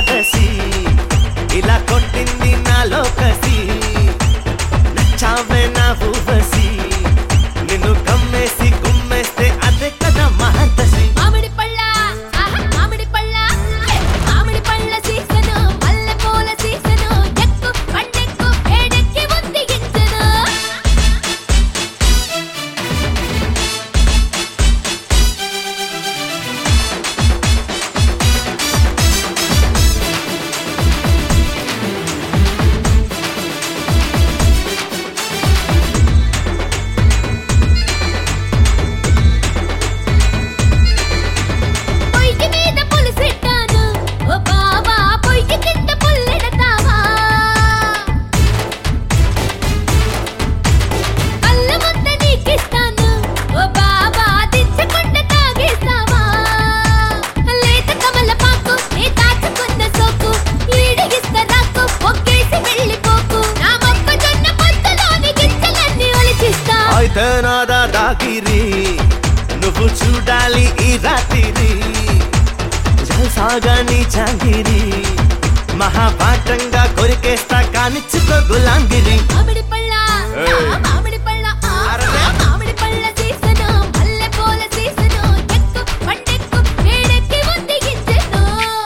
ద్వాదశి ఇలా కొట్టింది నాలో కసి నచ్చావే నా ఊవసి నిన్ను కమ్మేసి గుమ్మేస్తే అదే కదా మహర్దశి మామిడి పళ్ళ ఆహా, మామిడి పళ్ళ హే, మామిడి పళ్ళ సీసను మల్లె పూల సీసను ఎక్కు పండెక్కు వేడెక్కి ఉంది గింజను పొయ్యి మీద పులిసెట్టాను ఓ బావా పొయ్యి కింద పుల్లెడతావా అల్ల ముద్ద నీకిస్తాను ఓ బావా దించకుండా తాగేస్తావా లేత కమల పాకు నీ దాచుకున్న సోకు ఈడగిస్త రాకు ఒక్కేసి వెళ్ళిపోకు నా మొక్కజొన్న పొత్తులోని గింజలన్నీ ఒలిచిస్తా అయితే నాదా దాగిరి నువ్వు చూడాలి ఈ రాత్రి జల్సాగా నీ చాంగిరి మహాపాఠంగా కొరికేస్తా కానిచ్చుకో గులాంగిరి మామిడి పళ్ళ ఏయ్. ఆ మామిడి పళ్ళ ఆ అరలే. ఆ మామిడి పళ్ళ సీసను మల్లె పూల సీసను ఎక్కు పండెక్కు వేడెక్కి ఉంది గింజను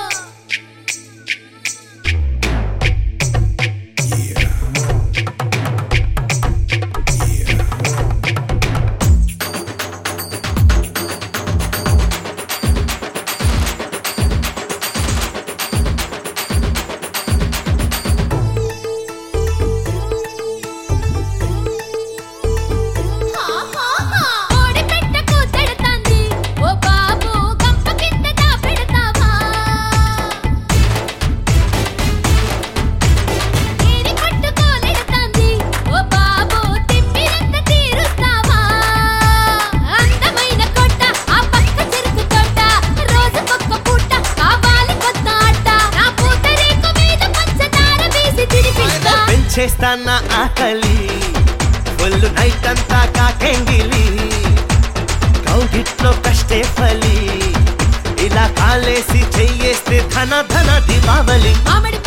కోడి పెట్టకు తిడతాంది ఓ బాబు గంప కింద దాపెడతావా తీరి పట్టుకోలెడతాంది ఓ బాబు తిమ్మిరంత తీరుస్తావా అందమైన కొట్ట ఆ పక్క చెరుకు తోట రోజుకొక్క పూట కావాలి కొత్త ఆట నా పూతరేకు మీద పంచదార వేసి తినిపిస్తా పెంచేస్తా నా ఆకలి ఒళ్ళు నైట్ అంతా కాకెంగిలి కౌగిట్లో కష్టే ఫలి ఇలా కాలేసి చెయ్యేస్తే ధన ధన దీపావళి మామిడి